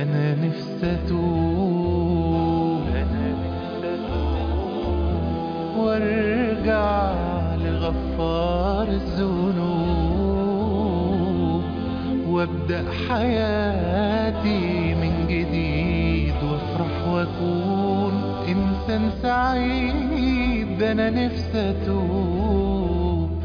أنا نفسي أتوب وارجع لغفار الذنوب وابدأ حياتي من جديد وافرح واكون انسان سعيد ده انا نفسي اتوب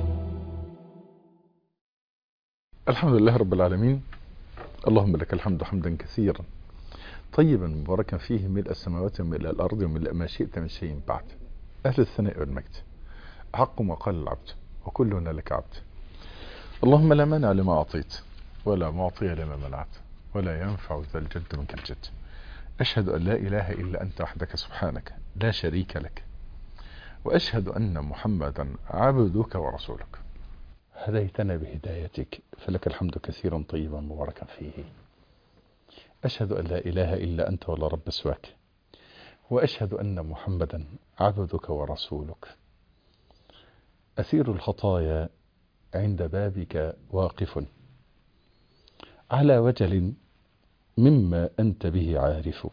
الحمد لله رب العالمين اللهم لك الحمد حمدا كثيرا طيبا مباركا فيه ملء السماوات وملء الأرض وملء ما شئت من شيء بعد أهل الثناء والمجد حق ما قال العبد وكلنا لك عبد اللهم لا مانع لما أعطيت ولا معطي لما منعت ولا ينفع ذا الجد منك الجد أشهد أن لا إله إلا أنت وحدك سبحانك لا شريك لك وأشهد أن محمدا عبدك ورسولك هديتنا بهدايتك فلك الحمد كثيرا طيبا مباركا فيه أشهد أن لا إله إلا أنت ولا رب سواك وأشهد أن محمدا عبدك ورسولك أثير الخطايا عند بابك واقف على وجل مما أنت به عارف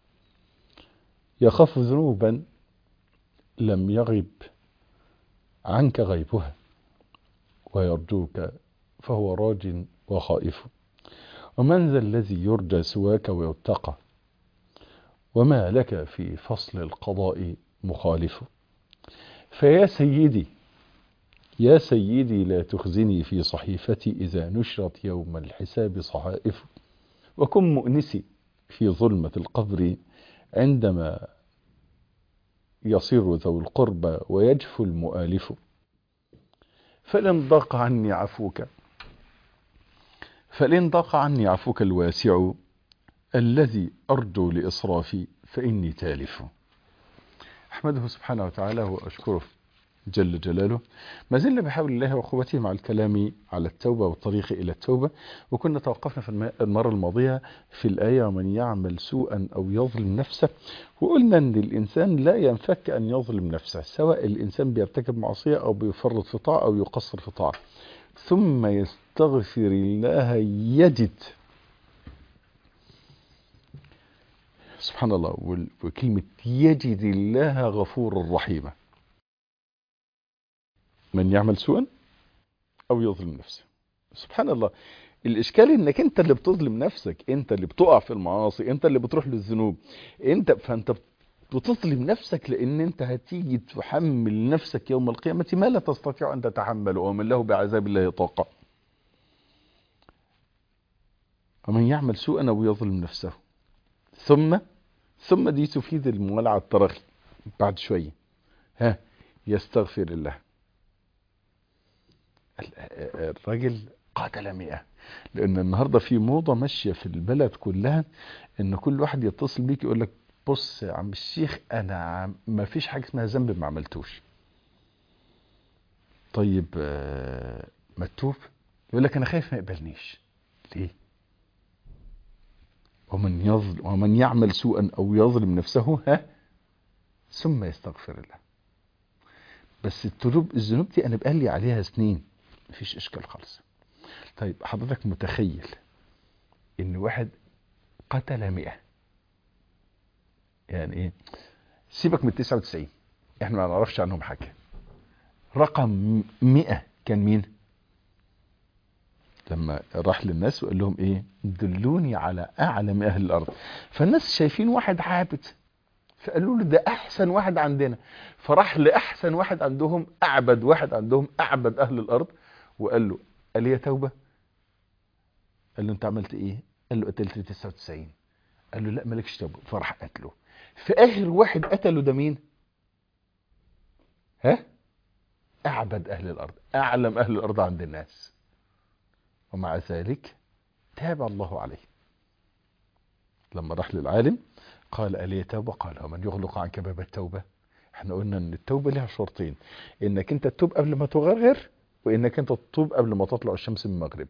يخاف ذنوبا لم يغب عنك غيبها ويرجوك فهو راج وخائف ومن ذا الذي يرجى سواك ويتقى وما لك في فصل القضاء مخالف فيا سيدي يا سيدي لا تخزني في صحيفتي إذا نشرت يوم الحساب صحائف وكن مؤنسي في ظلمة القبر عندما يصير ذو القربى ويجفو المؤالف فلن ضاق عني عفوك فلن ضاق عني عفوك الواسع الذي أرجو لإصرافي فإني تالف أحمده سبحانه وتعالى وأشكره جل جلاله ما زلنا بحول الله وقوته مع الكلام على التوبة والطريق إلى التوبة وكنا توقفنا في المرة الماضية في الآية ومن يعمل سوءا أو يظلم نفسه وقلنا أن الإنسان لا ينفك أن يظلم نفسه سواء الإنسان بيرتكب معصية أو بيفرط في طاعة أو يقصر في طاعة ثم يستغفر الله يجد سبحان الله وكلمة يجد الله غفور رحيما من يعمل سوءا او يظلم نفسه سبحان الله الاشكال انك انت اللي بتظلم نفسك انت اللي بتقع في المعاصي انت اللي بتروح للذنوب انت فانت بتظلم نفسك لان انت هتيجي تحمل نفسك يوم القيامة ما لا تستطيع ان تتحمله ومن له بعذاب الله طاقة ومن يعمل سوءا او يظلم نفسه ثم ثم دي تفيد المولع التراخي بعد شوية ها يستغفر الله الراجل قاتل مئة لان النهاردة في موضة ماشية في البلد كلها ان كل واحد يتصل بيك يقول لك بص يا عم الشيخ انا ما فيش حاجة اسمها ذنب ما عملتوش طيب ما تتوب يقول لك انا خايف ما يقبلنيش ليه ومن يظلم ومن يعمل سوءا او يظلم نفسه ها ثم يستغفر الله بس الذنوب الذنوب دي انا بقالي عليها سنين مفيش اشكال خالص طيب حضرتك متخيل ان واحد قتل مئة يعني ايه سيبك من 99 احنا ما نعرفش عنهم حاجة رقم مئة كان مين لما راح للناس وقال لهم ايه دلوني على اعلم اهل الارض فالناس شايفين واحد عابد فقالوا له ده احسن واحد عندنا فراح لاحسن واحد عندهم اعبد واحد عندهم اعبد اهل الارض وقال له قال لي توبة قال له انت عملت ايه قال له قتلت 99 قال له لا مالكش توبة فراح قتله في اخر واحد قتله ده مين ها اعبد اهل الارض اعلم اهل الارض عند الناس ومع ذلك تاب الله عليه لما راح للعالم قال ألي توبة قال ومن يغلق عنك باب التوبة احنا قلنا ان التوبة لها شرطين انك انت تتوب قبل ما تغرغر وانك انت تتوب قبل ما تطلع الشمس من المغرب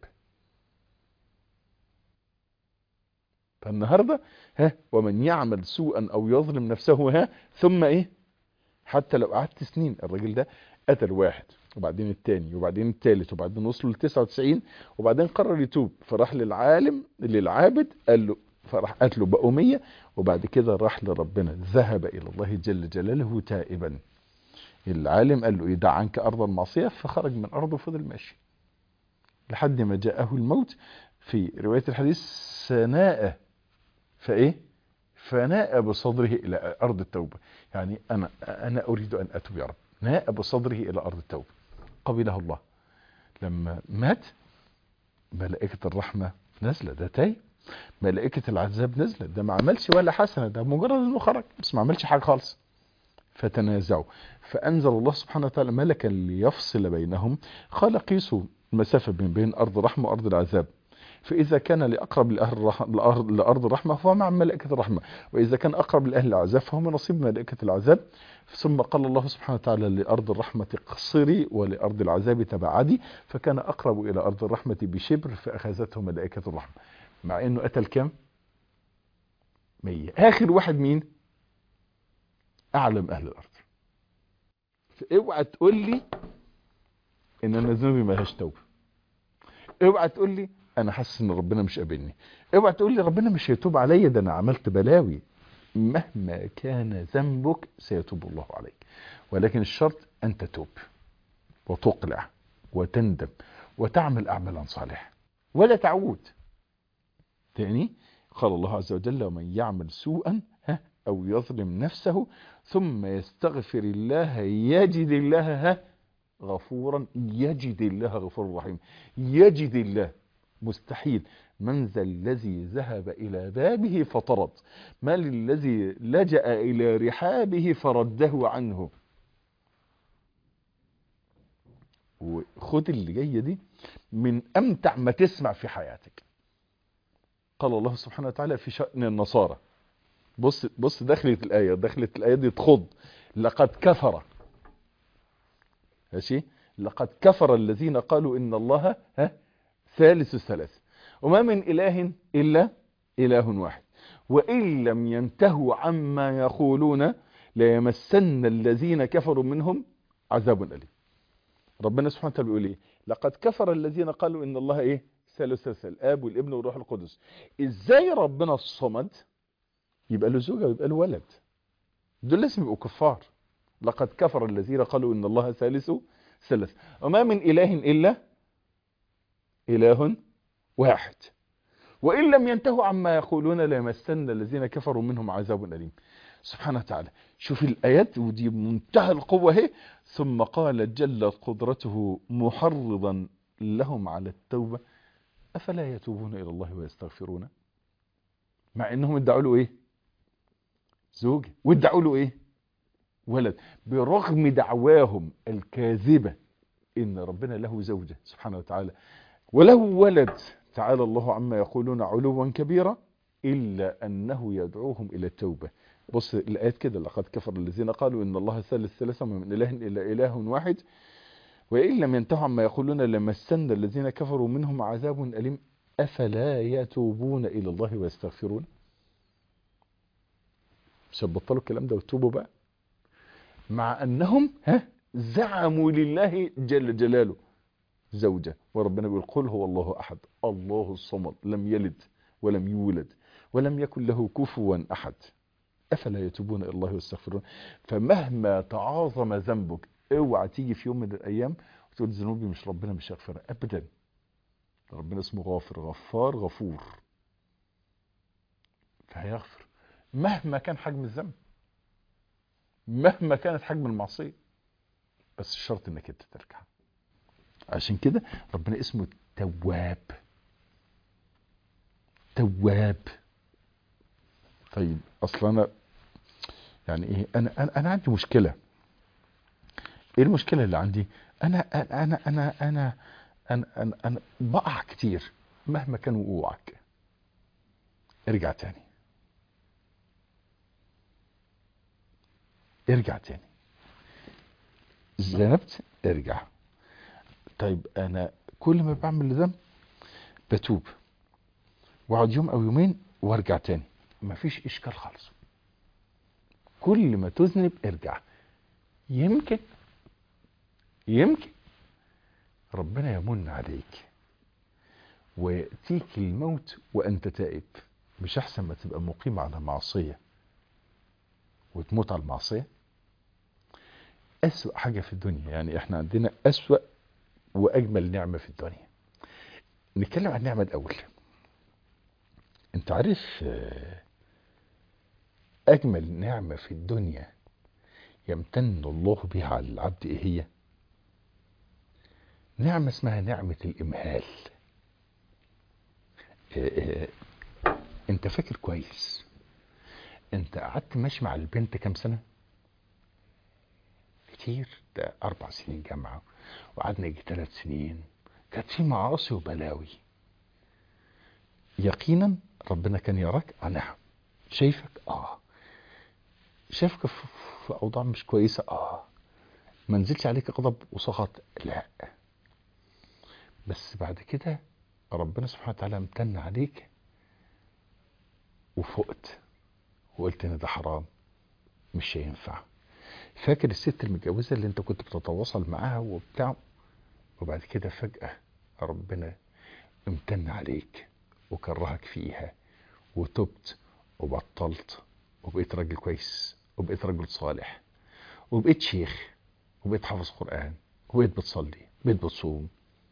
فالنهاردة ها ومن يعمل سوءا او يظلم نفسه ها ثم ايه حتى لو قعدت سنين الراجل ده قتل واحد وبعدين التاني وبعدين التالت وبعدين وصلوا ل 99 وبعدين قرر يتوب فراح للعالم للعابد قال له فراح قتله بقوا 100 وبعد كده راح لربنا ذهب الى الله جل جلاله تائبا العالم قال له ايه دع عنك ارض المعصيه فخرج من ارضه وفضل ماشي لحد ما جاءه الموت في روايه الحديث سناء فايه فناء بصدره الى ارض التوبه يعني انا انا اريد ان اتوب يا رب ناء بصدره الى ارض التوبه قبله الله لما مات ملائكه الرحمه نازله ده تايب ملائكه العذاب نزلت ده ما عملش ولا حسنه ده مجرد انه خرج بس ما عملش حاجه خالص فتنازعوا فانزل الله سبحانه وتعالى ملكا ليفصل بينهم قال قيسوا المسافه بين بين ارض الرحمه وارض العذاب فإذا كان لأقرب لأهل الرحمة لأرض, لأرض الرحمة فهو مع ملائكة الرحمة وإذا كان أقرب لأهل العذاب فهو من نصيب ملائكة العذاب ثم قال الله سبحانه وتعالى لأرض الرحمة قصري ولأرض العذاب تبعدي فكان أقرب إلى أرض الرحمة بشبر فأخذته ملائكة الرحمة مع أنه قتل كم؟ مية آخر واحد مين؟ أعلم أهل الأرض اوعى تقول لي ان انا ذنوبي ملهاش توبه اوعى تقول لي انا حاسس ان ربنا مش قابلني اوعى تقول لي ربنا مش هيتوب عليا ده انا عملت بلاوي مهما كان ذنبك سيتوب الله عليك ولكن الشرط ان تتوب وتقلع وتندم وتعمل اعمالا صالحه ولا تعود تاني قال الله عز وجل ومن يعمل سوءا ها او يظلم نفسه ثم يستغفر الله يجد الله ها غفورا يجد الله غفور رحيم يجد الله مستحيل من ذا الذي ذهب إلى بابه فطرد من الذي لجأ إلى رحابه فرده عنه وخد اللي جاية دي من أمتع ما تسمع في حياتك قال الله سبحانه وتعالى في شأن النصارى بص بص دخلت الآية دخلت الآية دي تخض لقد كفر ماشي لقد كفر الذين قالوا إن الله ها ثالث الثلاث وما من إله إلا إله واحد وإن لم ينتهوا عما يقولون ليمسن الذين كفروا منهم عذاب أليم ربنا سبحانه وتعالى بيقول ايه لقد كفر الذين قالوا ان الله ايه ثالث ثلاث الاب والابن والروح القدس ازاي ربنا الصمد يبقى له زوجه ويبقى له ولد دول لازم يبقوا كفار لقد كفر الذين قالوا ان الله ثالث ثلاث وما من اله الا اله واحد وان لم ينتهوا عما يقولون ليمسن الذين كفروا منهم عذاب اليم سبحانه وتعالى شوف الايات ودي منتهى القوه اهي ثم قال جلت قدرته محرضا لهم على التوبه افلا يتوبون الى الله ويستغفرون مع انهم ادعوا له ايه زوج وادعوا له ايه ولد برغم دعواهم الكاذبه ان ربنا له زوجه سبحانه وتعالى وله ولد تعالى الله عما يقولون علوا كبيرا الا انه يدعوهم الى التوبه بص الايات كده لقد كفر الذين قالوا ان الله ثالث ثلاثه من اله الا اله واحد وان لم ينتهوا عما يقولون لمسن الذين كفروا منهم عذاب اليم افلا يتوبون الى الله ويستغفرون مش هتبطلوا الكلام ده وتوبوا بقى مع انهم ها زعموا لله جل جلاله زوجه وربنا بيقول قل هو الله احد الله الصمد لم يلد ولم يولد ولم يكن له كفوا احد افلا يتوبون الى الله ويستغفرون فمهما تعاظم ذنبك اوعى تيجي في يوم من الايام وتقول ذنوبي مش ربنا مش هيغفرها ابدا ربنا اسمه غافر غفار غفور فهيغفر مهما كان حجم الذنب مهما كانت حجم المعصيه بس الشرط انك انت ترجع عشان كده ربنا اسمه تواب تواب طيب اصلا انا يعني ايه انا انا, أنا عندي مشكله ايه المشكله اللي عندي انا انا انا انا انا انا, أنا, أنا بقع كتير مهما كان وقوعك ارجع تاني ارجع تاني ذنبت ارجع طيب انا كل ما بعمل ذنب بتوب واقعد يوم او يومين وارجع تاني مفيش اشكال خالص كل ما تذنب ارجع يمكن يمكن ربنا يمن عليك ويأتيك الموت وأنت تائب مش احسن ما تبقى مقيم على معصية وتموت على المعصية اسوأ حاجة في الدنيا يعني احنا عندنا اسوأ واجمل نعمة في الدنيا نتكلم عن النعمة الاول انت عارف آه، اجمل نعمة في الدنيا يمتن الله بها على العبد ايه هي نعمة اسمها نعمة الامهال آه، آه، انت فاكر كويس انت قعدت ماشي مع البنت كام سنة كتير ده اربع سنين جامعة وقعدنا يجي ثلاث سنين كانت في معاصي وبلاوي يقينا ربنا كان يراك اه نعم شايفك اه شايفك في في اوضاع مش كويسة اه ما نزلش عليك غضب وسخط لا بس بعد كده ربنا سبحانه وتعالى امتن عليك وفقت وقلت ان ده حرام مش هينفع فاكر الست المتجوزة اللي انت كنت بتتواصل معاها وبتاع وبعد كده فجأة ربنا امتن عليك وكرهك فيها وتبت وبطلت وبقيت راجل كويس وبقيت راجل صالح وبقيت شيخ وبقيت حافظ قرآن وبقيت بتصلي بقيت بتصوم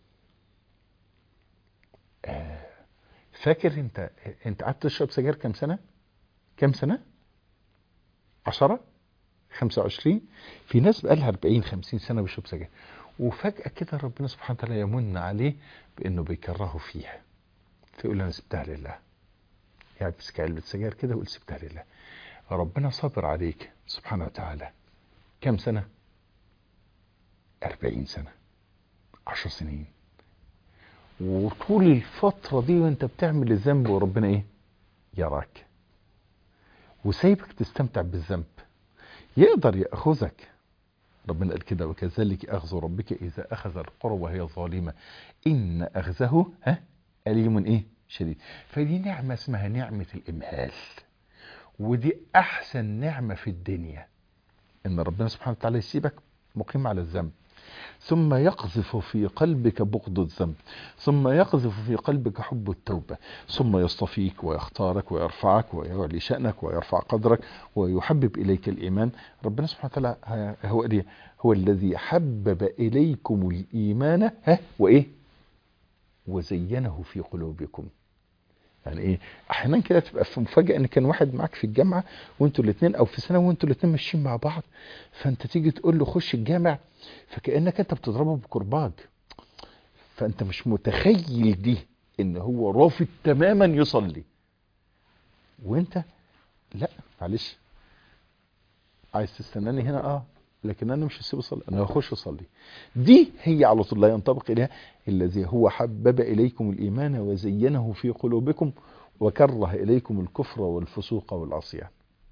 آه فاكر انت انت قعدت تشرب سجاير كام سنة كام سنة عشرة خمسة وعشرين في ناس بقالها أربعين خمسين سنة بيشرب سجاير وفجأة كده ربنا سبحانه وتعالى يمن عليه بأنه بيكرهه فيها فيقول أنا سبتها لله يعني بس علبة سجاير كده ويقول سبتها لله ربنا صبر عليك سبحانه وتعالى كم سنة أربعين سنة عشر سنين وطول الفترة دي وانت بتعمل الذنب وربنا ايه يراك وسايبك تستمتع بالذنب يقدر يأخذك ربنا قال كده وكذلك أخذ ربك إذا أخذ القرى وهي ظالمة إن أخذه ها أليم إيه شديد فدي نعمة اسمها نعمة الإمهال ودي أحسن نعمة في الدنيا إن ربنا سبحانه وتعالى يسيبك مقيم على الذنب ثم يقذف في قلبك بغض الذنب ثم يقذف في قلبك حب التوبة ثم يصطفيك ويختارك ويرفعك ويعلي شأنك ويرفع قدرك ويحبب إليك الإيمان ربنا سبحانه وتعالى هو, هو الذي حبب إليكم الإيمان ها وإيه وزينه في قلوبكم يعني ايه احيانا كده تبقى في مفاجاه ان كان واحد معاك في الجامعه وانتوا الاثنين او في سنه وانتوا الاثنين ماشيين مع بعض فانت تيجي تقول له خش الجامع فكانك انت بتضربه بكرباج فانت مش متخيل دي ان هو رافض تماما يصلي وانت لا معلش عايز تستناني هنا اه لكن انا مش هسيب اصلي انا هخش اصلي دي هي على طول لا ينطبق اليها الذي هو حبب اليكم الايمان وزينه في قلوبكم وكره اليكم الكفر والفسوق والعصيان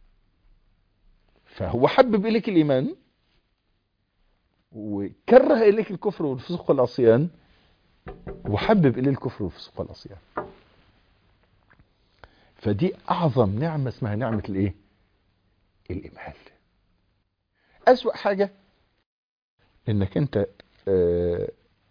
فهو حبب اليك الايمان وكره اليك الكفر والفسوق والعصيان وحبب اليه الكفر والفسوق والعصيان فدي اعظم نعمه اسمها نعمه الايه الامهال أسوأ حاجة انك انت آه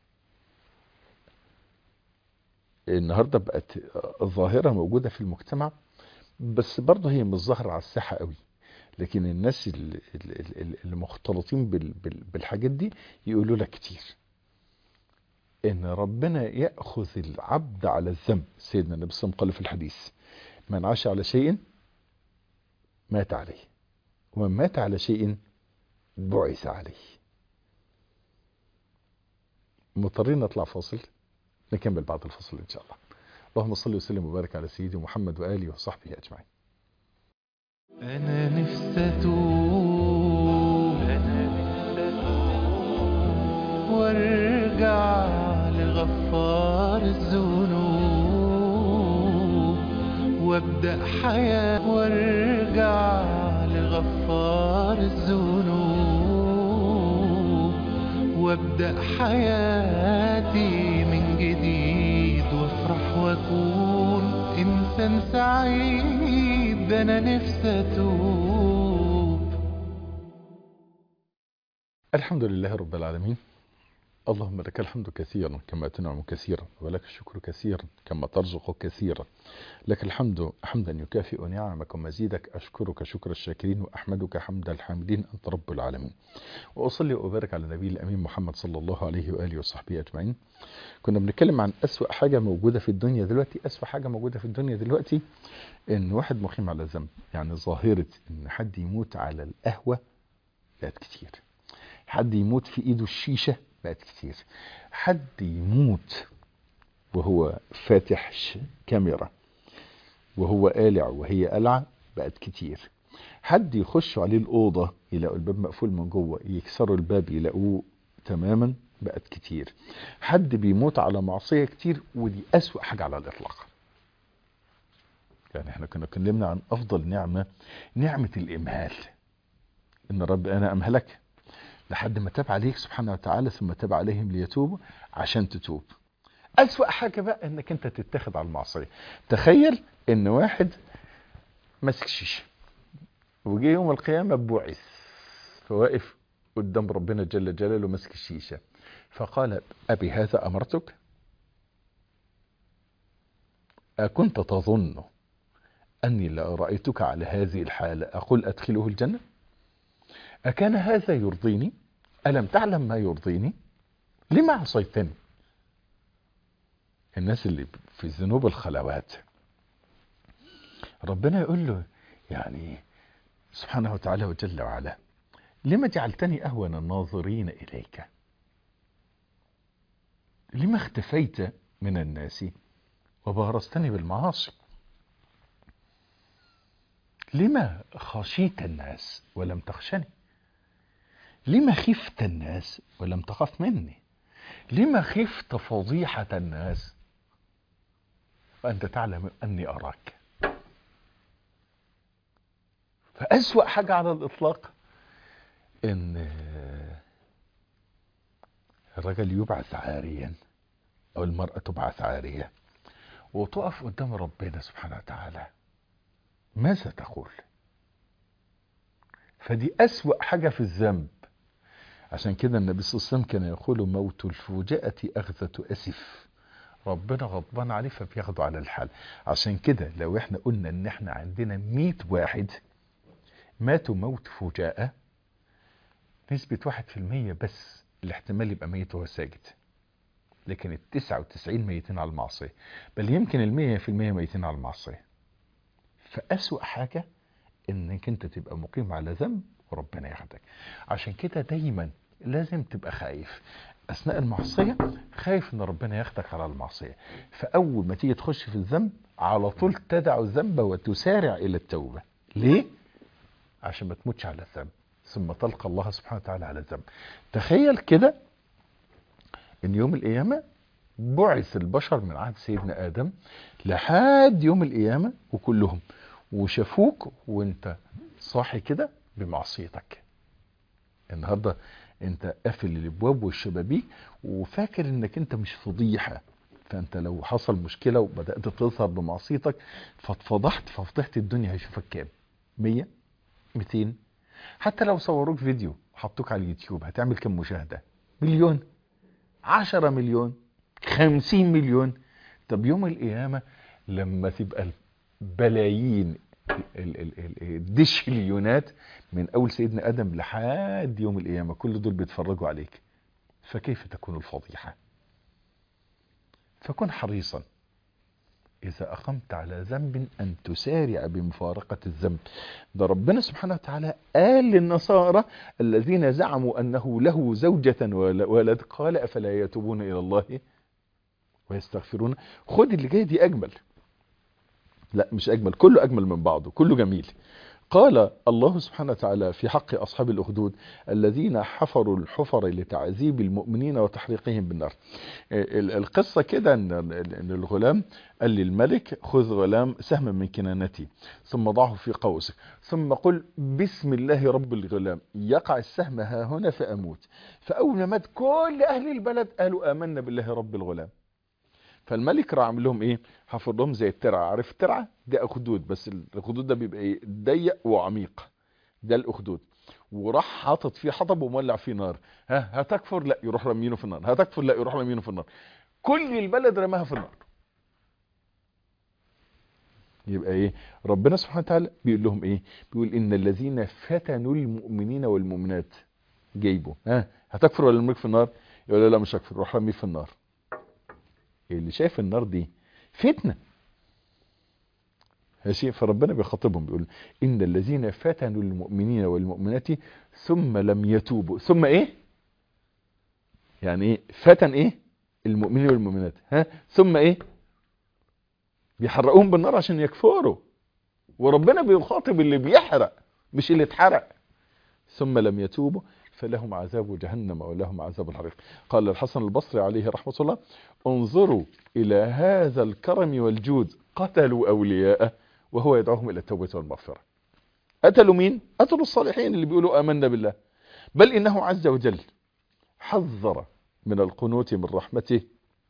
النهاردة بقت ظاهرة موجودة في المجتمع بس برضه هي مش ظاهرة على الساحة قوي لكن الناس اللي مختلطين بالحاجات دي يقولوا لك كتير ان ربنا يأخذ العبد على الذنب سيدنا النبي صلى الله عليه وسلم قال في الحديث من عاش على شيء مات عليه ومن مات على شيء بعث عليه مضطرين نطلع فاصل نكمل بعد الفصل ان شاء الله اللهم صل وسلم وبارك على سيدي محمد واله وصحبه اجمعين انا نفسي اتوب انا نفسي اتوب وارجع لغفار الذنوب وابدا حياه وارجع لغفار الذنوب وابدأ حياتي من جديد وافرح واكون انسان سعيد ده انا نفسي اتوب الحمد لله رب العالمين اللهم لك الحمد كثيرا كما تنعم كثيرا ولك الشكر كثيرا كما ترزق كثيرا لك الحمد حمدا يكافئ نعمك ومزيدك أشكرك شكر الشاكرين وأحمدك حمد الحامدين أنت رب العالمين وأصلي وأبارك على النبي الأمين محمد صلى الله عليه وآله وصحبه أجمعين كنا بنتكلم عن أسوأ حاجة موجودة في الدنيا دلوقتي أسوأ حاجة موجودة في الدنيا دلوقتي إن واحد مقيم على ذنب يعني ظاهرة إن حد يموت على القهوة بقت كتير حد يموت في إيده الشيشة بقت كتير حد يموت وهو فاتح كاميرا وهو قالع وهي قلعة بقت كتير حد يخش عليه الأوضة يلاقوا الباب مقفول من جوه يكسروا الباب يلاقوه تماما بقت كتير حد بيموت على معصية كتير ودي أسوأ حاجة على الإطلاق يعني احنا كنا اتكلمنا عن أفضل نعمة نعمة الإمهال إن رب أنا أمهلك لحد ما تاب عليك سبحانه وتعالى ثم تاب عليهم ليتوبوا عشان تتوب أسوأ حاجة بقى انك انت تتخذ على المعصية تخيل ان واحد ماسك شيشة وجي يوم القيامة بعث فواقف قدام ربنا جل جلاله ماسك الشيشة فقال أبي هذا أمرتك أكنت تظن أني لا رأيتك على هذه الحالة أقول أدخله الجنة أكان هذا يرضيني ألم تعلم ما يرضيني لما عصيتني الناس اللي في ذنوب الخلوات ربنا يقول له يعني سبحانه وتعالى وجل وعلا لما جعلتني أهون الناظرين إليك لما اختفيت من الناس وبارزتني بالمعاصي لما خشيت الناس ولم تخشني لما خفت الناس ولم تخف مني لما خفت فضيحة الناس وأنت تعلم أني أراك فأسوأ حاجة على الإطلاق إن الرجل يبعث عاريا أو المرأة تبعث عارية وتقف قدام ربنا سبحانه وتعالى ماذا تقول فدي أسوأ حاجة في الذنب عشان كده النبي صلى الله عليه وسلم كان يقول موت الفوجئة أخذة أسف ربنا غضبان عليه فبياخده على الحال عشان كده لو احنا قلنا ان احنا عندنا 100 واحد ماتوا موت فجاءة نسبة واحد في المية بس الاحتمال يبقى ميت وهو ساجد لكن التسعة وتسعين ميتين على المعصية بل يمكن المية في المية ميتين على المعصية فأسوأ حاجة انك انت تبقى مقيم على ذنب وربنا ياخدك عشان كده دايما لازم تبقى خايف اثناء المعصيه خايف ان ربنا ياخدك على المعصيه فاول ما تيجي تخش في الذنب على طول تدع الذنب وتسارع الى التوبه ليه عشان ما تموتش على الذنب ثم تلقى الله سبحانه وتعالى على الذنب تخيل كده ان يوم القيامه بعث البشر من عهد سيدنا ادم لحد يوم القيامه وكلهم وشافوك وانت صاحي كده بمعصيتك النهارده انت قافل الابواب والشبابيك وفاكر انك انت مش فضيحه فانت لو حصل مشكله وبدات تظهر بمعصيتك فاتفضحت ففضحت الدنيا هيشوفك كام 100 200 حتى لو صوروك فيديو حطوك على اليوتيوب هتعمل كم مشاهده مليون 10 مليون 50 مليون طب يوم القيامه لما تبقى بلايين الدشليونات من اول سيدنا ادم لحد يوم القيامه كل دول بيتفرجوا عليك فكيف تكون الفضيحه فكن حريصا اذا اقمت على ذنب ان تسارع بمفارقه الذنب ده ربنا سبحانه وتعالى قال للنصارى الذين زعموا انه له زوجه ولد قال افلا يتوبون الى الله ويستغفرون خد اللي جاي دي اجمل لا مش أجمل كله أجمل من بعضه كله جميل قال الله سبحانه وتعالى في حق أصحاب الأخدود الذين حفروا الحفر لتعذيب المؤمنين وتحريقهم بالنار القصة كده أن الغلام قال للملك خذ غلام سهما من كنانتي ثم ضعه في قوسك ثم قل بسم الله رب الغلام يقع السهم ها هنا فأموت فأول ما مات كل أهل البلد قالوا آمنا بالله رب الغلام فالملك راح عامل لهم ايه حفر لهم زي الترعه عارف الترعه ده اخدود بس الاخدود ده بيبقى ايه ضيق وعميق ده الاخدود وراح حاطط فيه حطب ومولع فيه نار ها هتكفر لا يروح رمينه في النار هتكفر لا يروح رمينه في النار كل البلد رماها في النار يبقى ايه ربنا سبحانه وتعالى بيقول لهم ايه بيقول ان الذين فتنوا المؤمنين والمؤمنات جايبه ها هتكفر ولا الملك في النار يقول له لا مش هكفر روح رميه في النار اللي شايف النار دي فتنه ماشي فربنا بيخاطبهم بيقول ان الذين فتنوا المؤمنين والمؤمنات ثم لم يتوبوا ثم ايه يعني ايه فتن ايه المؤمنين والمؤمنات ها ثم ايه بيحرقوهم بالنار عشان يكفروا وربنا بيخاطب اللي بيحرق مش اللي اتحرق ثم لم يتوبوا فلهم عذاب جهنم ولهم عذاب الحريق قال الحسن البصري عليه رحمة الله انظروا إلى هذا الكرم والجود قتلوا أولياءه وهو يدعوهم إلى التوبة والمغفرة قتلوا مين؟ قتلوا الصالحين اللي بيقولوا آمنا بالله بل إنه عز وجل حذر من القنوت من رحمته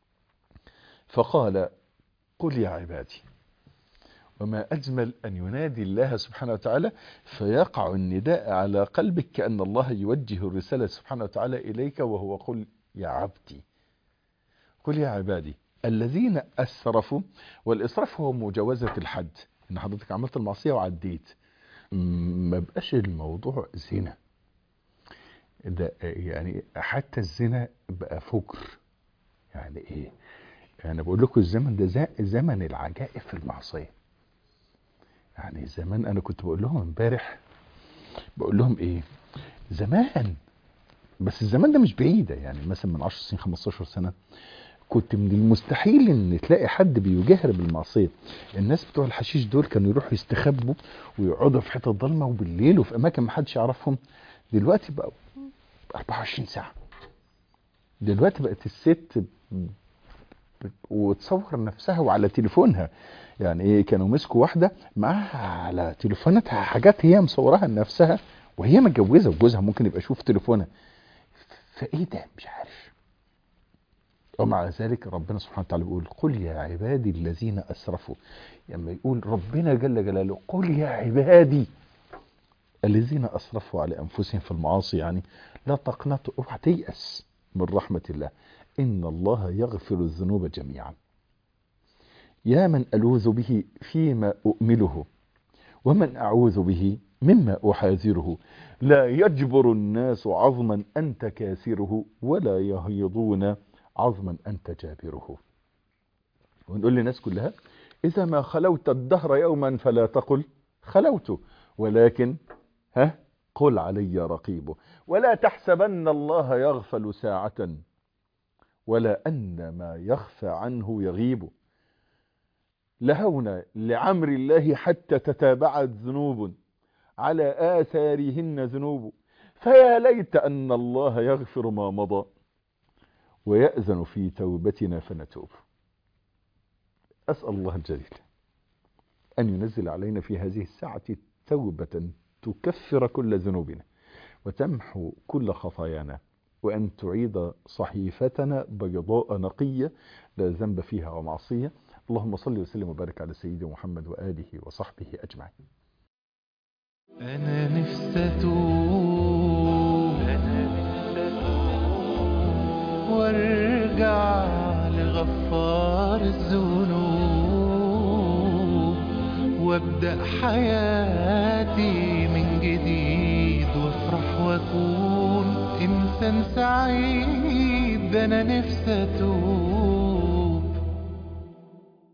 فقال قل يا عبادي وما أجمل أن ينادي الله سبحانه وتعالى فيقع النداء على قلبك كأن الله يوجه الرسالة سبحانه وتعالى إليك وهو قل يا عبدي قل يا عبادي الذين أسرفوا والإسراف هو مجاوزة الحد إن حضرتك عملت المعصية وعديت ما بقاش الموضوع زنا ده يعني حتى الزنا بقى فجر يعني ايه انا بقول لكم الزمن ده زمن العجائب في المعصيه يعني زمان انا كنت بقول لهم امبارح بقول لهم ايه زمان بس الزمان ده مش بعيده يعني مثلا من 10 سنين 15 سنه كنت من المستحيل ان تلاقي حد بيجاهر بالمعصيه الناس بتوع الحشيش دول كانوا يروحوا يستخبوا ويقعدوا في حتت ضلمه وبالليل وفي اماكن ما حدش يعرفهم دلوقتي بقى 24 ساعه دلوقتي بقت الست وتصور نفسها وعلى تليفونها يعني ايه كانوا مسكوا واحده معاها على تليفوناتها حاجات هي مصورها لنفسها وهي متجوزه وجوزها ممكن يبقى يشوف تليفونها فايه ده مش عارف ومع ذلك ربنا سبحانه وتعالى بيقول قل يا عبادي الذين اسرفوا لما يعني يقول ربنا جل جلاله قل يا عبادي الذين اسرفوا على انفسهم في المعاصي يعني لا تقنطوا اوعى تيأس من رحمه الله إن الله يغفر الذنوب جميعا يا من ألوذ به فيما أؤمله ومن أعوذ به مما أحاذره لا يجبر الناس عظما أنت كاسره ولا يهيضون عظما أنت جابره ونقول للناس كلها إذا ما خلوت الدهر يوما فلا تقل خلوت ولكن ها قل علي رقيبه ولا تحسبن الله يغفل ساعة ولا أن ما يخفى عنه يغيب لهونا لعمر الله حتى تتابعت ذنوب على آثارهن ذنوب فيا ليت أن الله يغفر ما مضى ويأذن في توبتنا فنتوب أسأل الله الجليل أن ينزل علينا في هذه الساعة توبة تكفر كل ذنوبنا وتمحو كل خطايانا وأن تعيد صحيفتنا بيضاء نقية لا ذنب فيها ومعصية اللهم صل وسلم وبارك على سيدنا محمد وآله وصحبه أجمعين أنا نفسي أتوب أنا نفسي أتوب وارجع لغفار الذنوب وابدأ حياتي من جديد وافرح واكون إنسان سعيد ده أنا نفسي أتوب